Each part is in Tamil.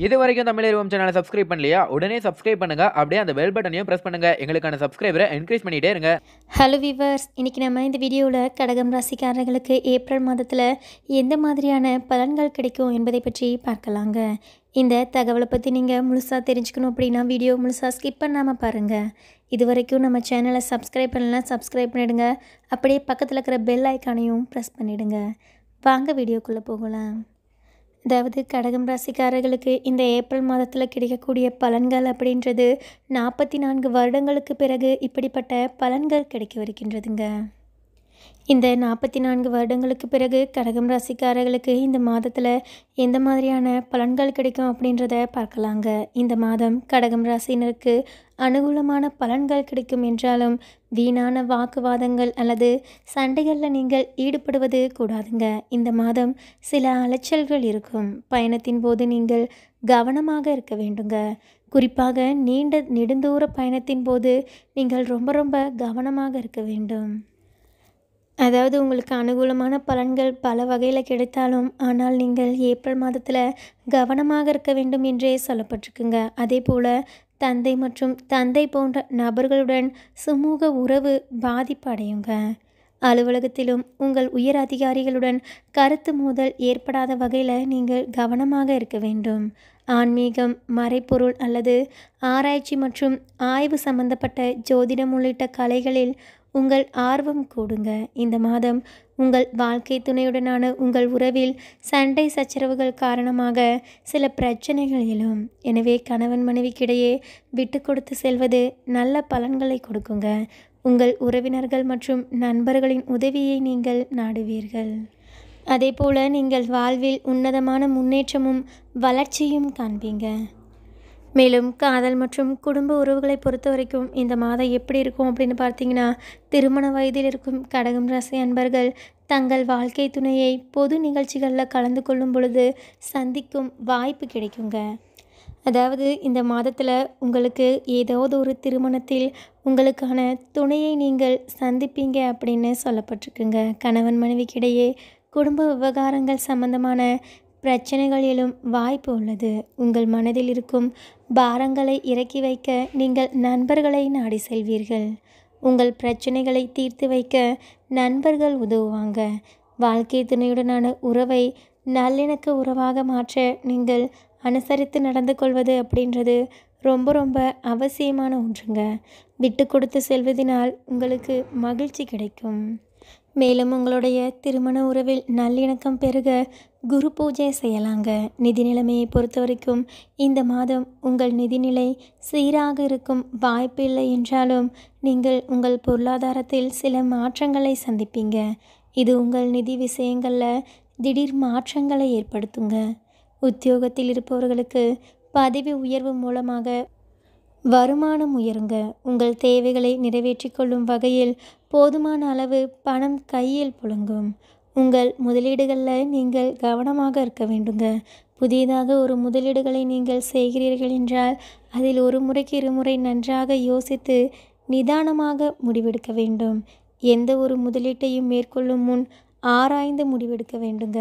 இது வரைக்கும் தமிழ் சேனலை சப்ஸ்கிரைப் பண்ணலையா உடனே சப்ஸ்கிரைப் பண்ணுங்க அப்படியே அந்த பெல் பட்டனையும் பிரஸ் பண்ணுங்க எங்களுக்கான சப்ஸ்கிரைபரை என்கரேஜ் பண்ணிட்டே இருங்க ஹலோ விவர்ஸ் இன்றைக்கி நம்ம இந்த வீடியோவில் கடகம் ராசிக்காரர்களுக்கு ஏப்ரல் மாதத்தில் எந்த மாதிரியான பலன்கள் கிடைக்கும் என்பதை பற்றி பார்க்கலாங்க இந்த தகவலை பற்றி நீங்கள் முழுசாக தெரிஞ்சுக்கணும் அப்படின்னா வீடியோ முழுசாக ஸ்கிப் பண்ணாமல் பாருங்கள் இது வரைக்கும் நம்ம சேனலை சப்ஸ்கிரைப் பண்ணலாம் சப்ஸ்கிரைப் பண்ணிடுங்க அப்படியே பக்கத்தில் இருக்கிற பெல் ஐக்கானையும் ப்ரெஸ் பண்ணிடுங்க வாங்க வீடியோக்குள்ளே போகலாம் அதாவது கடகம் ராசிக்காரர்களுக்கு இந்த ஏப்ரல் மாதத்தில் கிடைக்கக்கூடிய பலன்கள் அப்படின்றது நாற்பத்தி நான்கு வருடங்களுக்கு பிறகு இப்படிப்பட்ட பலன்கள் கிடைக்கவிருக்கின்றதுங்க இந்த நாற்பத்தி நான்கு வருடங்களுக்கு பிறகு கடகம் ராசிக்காரர்களுக்கு இந்த மாதத்தில் எந்த மாதிரியான பலன்கள் கிடைக்கும் அப்படின்றத பார்க்கலாங்க இந்த மாதம் கடகம் ராசினருக்கு அனுகூலமான பலன்கள் கிடைக்கும் என்றாலும் வீணான வாக்குவாதங்கள் அல்லது சண்டைகளில் நீங்கள் ஈடுபடுவது கூடாதுங்க இந்த மாதம் சில அலைச்சல்கள் இருக்கும் பயணத்தின் போது நீங்கள் கவனமாக இருக்க வேண்டுங்க குறிப்பாக நீண்ட நெடுந்தூர பயணத்தின் போது நீங்கள் ரொம்ப ரொம்ப கவனமாக இருக்க வேண்டும் அதாவது உங்களுக்கு அனுகூலமான பலன்கள் பல வகையில் கிடைத்தாலும் ஆனால் நீங்கள் ஏப்ரல் மாதத்தில் கவனமாக இருக்க வேண்டும் என்றே சொல்லப்பட்டிருக்குங்க அதே போல் தந்தை மற்றும் தந்தை போன்ற நபர்களுடன் சுமூக உறவு பாதிப்பு அடையுங்க அலுவலகத்திலும் உங்கள் உயர் அதிகாரிகளுடன் கருத்து மோதல் ஏற்படாத வகையில் நீங்கள் கவனமாக இருக்க வேண்டும் ஆன்மீகம் மறைப்பொருள் அல்லது ஆராய்ச்சி மற்றும் ஆய்வு சம்பந்தப்பட்ட ஜோதிடம் உள்ளிட்ட கலைகளில் உங்கள் ஆர்வம் கூடுங்க இந்த மாதம் உங்கள் வாழ்க்கை துணையுடனான உங்கள் உறவில் சண்டை சச்சரவுகள் காரணமாக சில பிரச்சனைகள் எழும் எனவே கணவன் மனைவிக்கிடையே விட்டு கொடுத்து செல்வது நல்ல பலன்களை கொடுக்குங்க உங்கள் உறவினர்கள் மற்றும் நண்பர்களின் உதவியை நீங்கள் நாடுவீர்கள் அதே போல் நீங்கள் வாழ்வில் உன்னதமான முன்னேற்றமும் வளர்ச்சியும் காண்பீங்க மேலும் காதல் மற்றும் குடும்ப உறவுகளை பொறுத்த வரைக்கும் இந்த மாதம் எப்படி இருக்கும் அப்படின்னு பார்த்தீங்கன்னா திருமண வயதில் இருக்கும் கடகம் ராசி அன்பர்கள் தங்கள் வாழ்க்கை துணையை பொது நிகழ்ச்சிகளில் கலந்து கொள்ளும் பொழுது சந்திக்கும் வாய்ப்பு கிடைக்குங்க அதாவது இந்த மாதத்தில் உங்களுக்கு ஏதாவது ஒரு திருமணத்தில் உங்களுக்கான துணையை நீங்கள் சந்திப்பீங்க அப்படின்னு சொல்லப்பட்டிருக்குங்க கணவன் மனைவிக்கிடையே குடும்ப விவகாரங்கள் சம்பந்தமான பிரச்சனைகள் எழும் வாய்ப்பு உள்ளது உங்கள் மனதில் இருக்கும் பாரங்களை இறக்கி வைக்க நீங்கள் நண்பர்களை நாடி செல்வீர்கள் உங்கள் பிரச்சனைகளை தீர்த்து வைக்க நண்பர்கள் உதவுவாங்க வாழ்க்கை துணையுடனான உறவை நல்லிணக்க உறவாக மாற்ற நீங்கள் அனுசரித்து நடந்து கொள்வது அப்படின்றது ரொம்ப ரொம்ப அவசியமான ஒன்றுங்க விட்டு கொடுத்து செல்வதனால் உங்களுக்கு மகிழ்ச்சி கிடைக்கும் மேலும் உங்களுடைய திருமண உறவில் நல்லிணக்கம் பெருக குரு பூஜை செய்யலாங்க நிதி நிலைமையை பொறுத்த வரைக்கும் இந்த மாதம் உங்கள் நிதிநிலை சீராக இருக்கும் வாய்ப்பு இல்லை என்றாலும் நீங்கள் உங்கள் பொருளாதாரத்தில் சில மாற்றங்களை சந்திப்பீங்க இது உங்கள் நிதி விஷயங்களில் திடீர் மாற்றங்களை ஏற்படுத்துங்க உத்தியோகத்தில் இருப்பவர்களுக்கு பதவி உயர்வு மூலமாக வருமானம் உயருங்க உங்கள் தேவைகளை நிறைவேற்றிக் கொள்ளும் வகையில் போதுமான அளவு பணம் கையில் புழங்கும் உங்கள் முதலீடுகளில் நீங்கள் கவனமாக இருக்க வேண்டுங்க புதியதாக ஒரு முதலீடுகளை நீங்கள் செய்கிறீர்கள் என்றால் அதில் ஒரு முறைக்கு இருமுறை நன்றாக யோசித்து நிதானமாக முடிவெடுக்க வேண்டும் எந்த ஒரு முதலீட்டையும் மேற்கொள்ளும் முன் ஆராய்ந்து முடிவெடுக்க வேண்டுங்க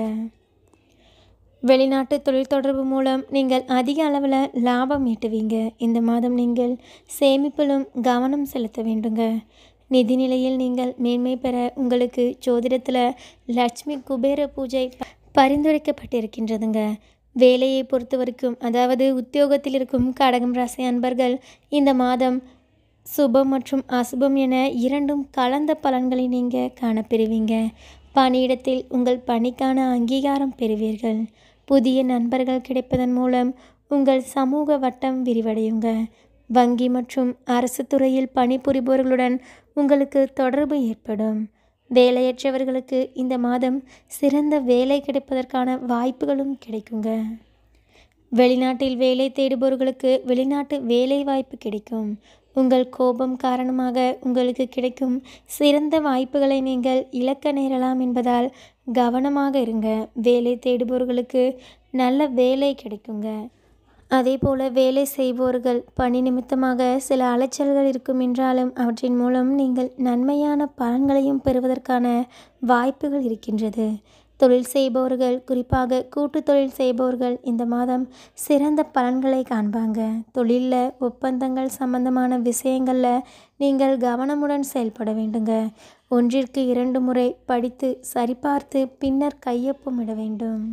வெளிநாட்டு தொழில் தொடர்பு மூலம் நீங்கள் அதிக அளவில் லாபம் ஈட்டுவீங்க இந்த மாதம் நீங்கள் சேமிப்பிலும் கவனம் செலுத்த வேண்டுங்க நிதி நிலையில் நீங்கள் மேன்மை பெற உங்களுக்கு ஜோதிடத்தில் லட்சுமி குபேர பூஜை ப- பரிந்துரைக்கப்பட்டிருக்கின்றதுங்க வேலையை பொறுத்த வரைக்கும் அதாவது உத்தியோகத்தில் இருக்கும் கடகம் ராசி அன்பர்கள் இந்த மாதம் சுபம் மற்றும் அசுபம் என இரண்டும் கலந்த பலன்களை நீங்கள் காணப்பெறுவீங்க பணியிடத்தில் உங்கள் பணிக்கான அங்கீகாரம் பெறுவீர்கள் புதிய நண்பர்கள் கிடைப்பதன் மூலம் உங்கள் சமூக வட்டம் விரிவடையுங்க வங்கி மற்றும் அரசு துறையில் பணிபுரிபவர்களுடன் உங்களுக்கு தொடர்பு ஏற்படும் வேலையற்றவர்களுக்கு இந்த மாதம் சிறந்த வேலை கிடைப்பதற்கான வாய்ப்புகளும் கிடைக்குங்க வெளிநாட்டில் வேலை தேடுபவர்களுக்கு வெளிநாட்டு வேலை வாய்ப்பு கிடைக்கும் உங்கள் கோபம் காரணமாக உங்களுக்கு கிடைக்கும் சிறந்த வாய்ப்புகளை நீங்கள் இழக்க நேரலாம் என்பதால் கவனமாக இருங்க வேலை தேடுபவர்களுக்கு நல்ல வேலை கிடைக்குங்க அதே போல் வேலை செய்பவர்கள் பணி நிமித்தமாக சில அலைச்சல்கள் இருக்கும் என்றாலும் அவற்றின் மூலம் நீங்கள் நன்மையான பலன்களையும் பெறுவதற்கான வாய்ப்புகள் இருக்கின்றது தொழில் செய்பவர்கள் குறிப்பாக கூட்டு தொழில் செய்பவர்கள் இந்த மாதம் சிறந்த பலன்களை காண்பாங்க தொழிலில் ஒப்பந்தங்கள் சம்பந்தமான விஷயங்களில் நீங்கள் கவனமுடன் செயல்பட வேண்டுங்க ஒன்றிற்கு இரண்டு முறை படித்து சரிபார்த்து பின்னர் கையொப்பமிட வேண்டும்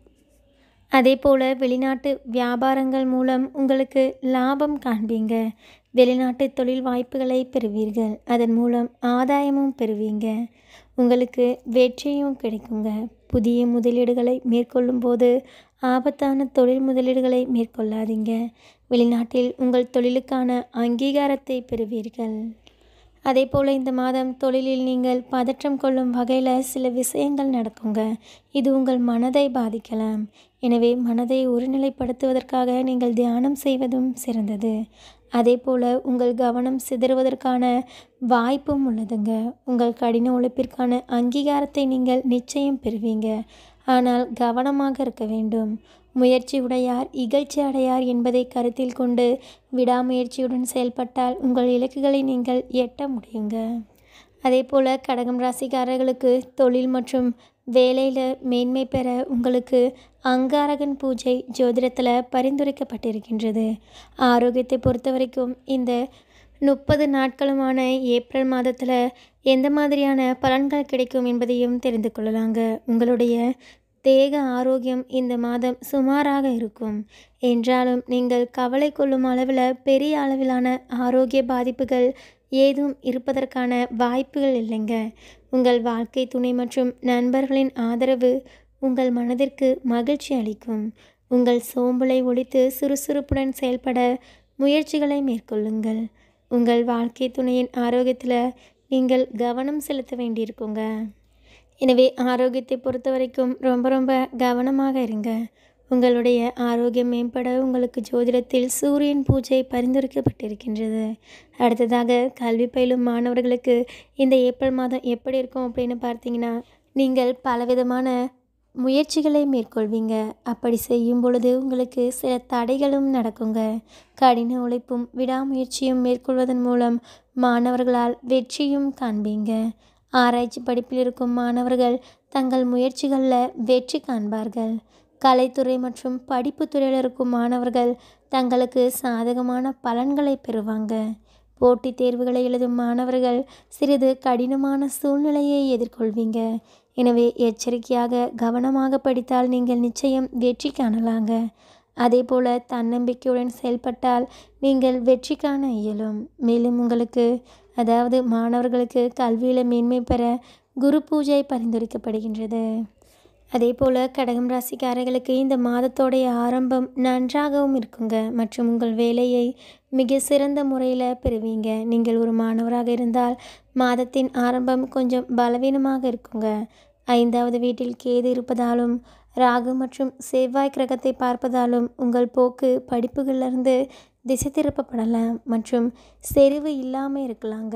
அதே போல் வெளிநாட்டு வியாபாரங்கள் மூலம் உங்களுக்கு லாபம் காண்பீங்க வெளிநாட்டு தொழில் வாய்ப்புகளை பெறுவீர்கள் அதன் மூலம் ஆதாயமும் பெறுவீங்க உங்களுக்கு வெற்றியும் கிடைக்குங்க புதிய முதலீடுகளை மேற்கொள்ளும் போது ஆபத்தான தொழில் முதலீடுகளை மேற்கொள்ளாதீங்க வெளிநாட்டில் உங்கள் தொழிலுக்கான அங்கீகாரத்தை பெறுவீர்கள் அதே போல் இந்த மாதம் தொழிலில் நீங்கள் பதற்றம் கொள்ளும் வகையில் சில விஷயங்கள் நடக்குங்க இது உங்கள் மனதை பாதிக்கலாம் எனவே மனதை ஒருநிலைப்படுத்துவதற்காக நீங்கள் தியானம் செய்வதும் சிறந்தது அதே போல் உங்கள் கவனம் சிதறுவதற்கான வாய்ப்பும் உள்ளதுங்க உங்கள் கடின உழைப்பிற்கான அங்கீகாரத்தை நீங்கள் நிச்சயம் பெறுவீங்க ஆனால் கவனமாக இருக்க வேண்டும் முயற்சி உடையார் இகழ்ச்சி அடையார் என்பதை கருத்தில் கொண்டு விடாமுயற்சியுடன் செயல்பட்டால் உங்கள் இலக்குகளை நீங்கள் எட்ட முடியுங்க அதே போல் கடகம் ராசிக்காரர்களுக்கு தொழில் மற்றும் வேலையில் மேன்மை பெற உங்களுக்கு அங்காரகன் பூஜை ஜோதிடத்தில் பரிந்துரைக்கப்பட்டிருக்கின்றது ஆரோக்கியத்தை பொறுத்த வரைக்கும் இந்த முப்பது நாட்களுமான ஏப்ரல் மாதத்தில் எந்த மாதிரியான பலன்கள் கிடைக்கும் என்பதையும் தெரிந்து கொள்ளலாங்க உங்களுடைய தேக ஆரோக்கியம் இந்த மாதம் சுமாராக இருக்கும் என்றாலும் நீங்கள் கவலை கொள்ளும் அளவில் பெரிய அளவிலான ஆரோக்கிய பாதிப்புகள் ஏதும் இருப்பதற்கான வாய்ப்புகள் இல்லைங்க உங்கள் வாழ்க்கை துணை மற்றும் நண்பர்களின் ஆதரவு உங்கள் மனதிற்கு மகிழ்ச்சி அளிக்கும் உங்கள் சோம்பலை ஒழித்து சுறுசுறுப்புடன் செயல்பட முயற்சிகளை மேற்கொள்ளுங்கள் உங்கள் வாழ்க்கை துணையின் ஆரோக்கியத்தில் நீங்கள் கவனம் செலுத்த வேண்டியிருக்குங்க எனவே ஆரோக்கியத்தை பொறுத்த வரைக்கும் ரொம்ப ரொம்ப கவனமாக இருங்க உங்களுடைய ஆரோக்கியம் மேம்பட உங்களுக்கு ஜோதிடத்தில் சூரியன் பூஜை பரிந்துரைக்கப்பட்டிருக்கின்றது அடுத்ததாக கல்வி பயிலும் மாணவர்களுக்கு இந்த ஏப்ரல் மாதம் எப்படி இருக்கும் அப்படின்னு பார்த்தீங்கன்னா நீங்கள் பலவிதமான முயற்சிகளை மேற்கொள்வீங்க அப்படி செய்யும் பொழுது உங்களுக்கு சில தடைகளும் நடக்குங்க கடின உழைப்பும் விடாமுயற்சியும் மேற்கொள்வதன் மூலம் மாணவர்களால் வெற்றியும் காண்பீங்க ஆராய்ச்சி படிப்பில் இருக்கும் மாணவர்கள் தங்கள் முயற்சிகளில் வெற்றி காண்பார்கள் கலைத்துறை மற்றும் படிப்பு துறையில் இருக்கும் மாணவர்கள் தங்களுக்கு சாதகமான பலன்களை பெறுவாங்க போட்டித் தேர்வுகளை எழுதும் மாணவர்கள் சிறிது கடினமான சூழ்நிலையை எதிர்கொள்வீங்க எனவே எச்சரிக்கையாக கவனமாக படித்தால் நீங்கள் நிச்சயம் வெற்றி காணலாங்க அதே போல் தன்னம்பிக்கையுடன் செயல்பட்டால் நீங்கள் வெற்றி காண இயலும் மேலும் உங்களுக்கு அதாவது மாணவர்களுக்கு கல்வியில் மேன்மை பெற குரு பூஜை பரிந்துரைக்கப்படுகின்றது அதே போல் கடகம் ராசிக்காரர்களுக்கு இந்த மாதத்தோடைய ஆரம்பம் நன்றாகவும் இருக்குங்க மற்றும் உங்கள் வேலையை மிக சிறந்த முறையில் பெறுவீங்க நீங்கள் ஒரு மாணவராக இருந்தால் மாதத்தின் ஆரம்பம் கொஞ்சம் பலவீனமாக இருக்குங்க ஐந்தாவது வீட்டில் கேது இருப்பதாலும் ராகு மற்றும் செவ்வாய் கிரகத்தை பார்ப்பதாலும் உங்கள் போக்கு படிப்புகளிலிருந்து திசை திருப்பப்படலாம் மற்றும் செறிவு இல்லாமல் இருக்கலாங்க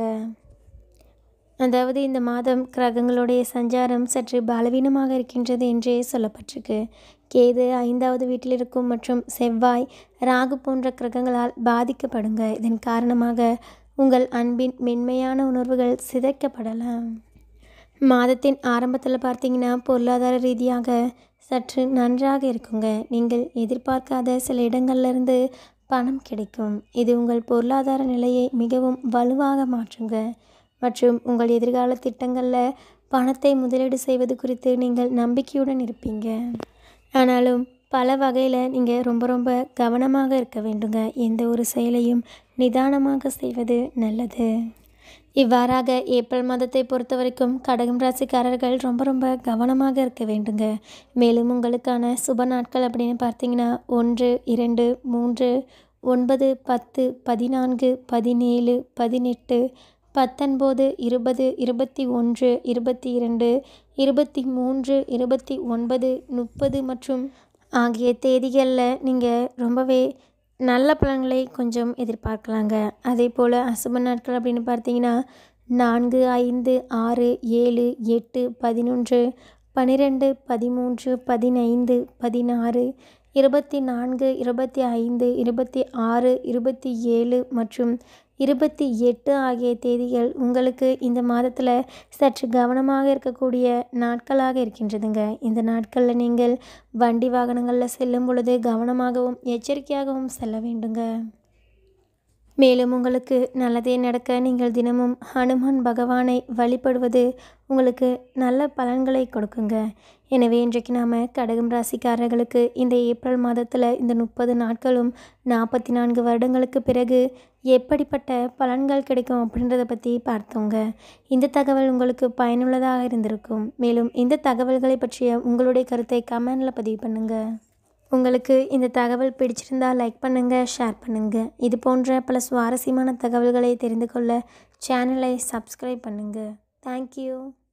அதாவது இந்த மாதம் கிரகங்களுடைய சஞ்சாரம் சற்று பலவீனமாக இருக்கின்றது என்றே சொல்லப்பட்டிருக்கு கேது ஐந்தாவது வீட்டில் இருக்கும் மற்றும் செவ்வாய் ராகு போன்ற கிரகங்களால் பாதிக்கப்படுங்க இதன் காரணமாக உங்கள் அன்பின் மென்மையான உணர்வுகள் சிதைக்கப்படலாம் மாதத்தின் ஆரம்பத்தில் பார்த்தீங்கன்னா பொருளாதார ரீதியாக சற்று நன்றாக இருக்குங்க நீங்கள் எதிர்பார்க்காத சில இடங்கள்லேருந்து பணம் கிடைக்கும் இது உங்கள் பொருளாதார நிலையை மிகவும் வலுவாக மாற்றுங்க மற்றும் உங்கள் எதிர்கால திட்டங்களில் பணத்தை முதலீடு செய்வது குறித்து நீங்கள் நம்பிக்கையுடன் இருப்பீங்க ஆனாலும் பல வகையில் நீங்கள் ரொம்ப ரொம்ப கவனமாக இருக்க வேண்டுங்க எந்த ஒரு செயலையும் நிதானமாக செய்வது நல்லது இவ்வாறாக ஏப்ரல் மாதத்தை பொறுத்த வரைக்கும் கடகம் ராசிக்காரர்கள் ரொம்ப ரொம்ப கவனமாக இருக்க வேண்டுங்க மேலும் உங்களுக்கான சுப நாட்கள் அப்படின்னு பார்த்தீங்கன்னா ஒன்று இரண்டு மூன்று ஒன்பது பத்து பதினான்கு பதினேழு பதினெட்டு பத்தொன்பது இருபது இருபத்தி ஒன்று இருபத்தி இரண்டு இருபத்தி மூன்று இருபத்தி ஒன்பது முப்பது மற்றும் ஆகிய தேதிகளில் நீங்கள் ரொம்பவே நல்ல பலன்களை கொஞ்சம் எதிர்பார்க்கலாங்க அதே போல் அசுப நாட்கள் அப்படின்னு பார்த்தீங்கன்னா நான்கு ஐந்து ஆறு ஏழு எட்டு பதினொன்று பன்னிரெண்டு பதிமூன்று பதினைந்து பதினாறு இருபத்தி நான்கு இருபத்தி ஐந்து இருபத்தி ஆறு இருபத்தி ஏழு மற்றும் இருபத்தி எட்டு ஆகிய தேதிகள் உங்களுக்கு இந்த மாதத்தில் சற்று கவனமாக இருக்கக்கூடிய நாட்களாக இருக்கின்றதுங்க இந்த நாட்களில் நீங்கள் வண்டி வாகனங்களில் செல்லும் பொழுது கவனமாகவும் எச்சரிக்கையாகவும் செல்ல வேண்டுங்க மேலும் உங்களுக்கு நல்லதே நடக்க நீங்கள் தினமும் ஹனுமான் பகவானை வழிபடுவது உங்களுக்கு நல்ல பலன்களை கொடுக்குங்க எனவே இன்றைக்கு நாம் கடகம் ராசிக்காரர்களுக்கு இந்த ஏப்ரல் மாதத்தில் இந்த முப்பது நாட்களும் நாற்பத்தி நான்கு வருடங்களுக்கு பிறகு எப்படிப்பட்ட பலன்கள் கிடைக்கும் அப்படின்றத பற்றி பார்த்தோங்க இந்த தகவல் உங்களுக்கு பயனுள்ளதாக இருந்திருக்கும் மேலும் இந்த தகவல்களை பற்றிய உங்களுடைய கருத்தை கமெண்டில் பதிவு பண்ணுங்கள் உங்களுக்கு இந்த தகவல் பிடிச்சிருந்தா லைக் பண்ணுங்கள் ஷேர் பண்ணுங்கள் இது போன்ற பல சுவாரஸ்யமான தகவல்களை தெரிந்து கொள்ள சேனலை சப்ஸ்கிரைப் பண்ணுங்கள் தேங்க்யூ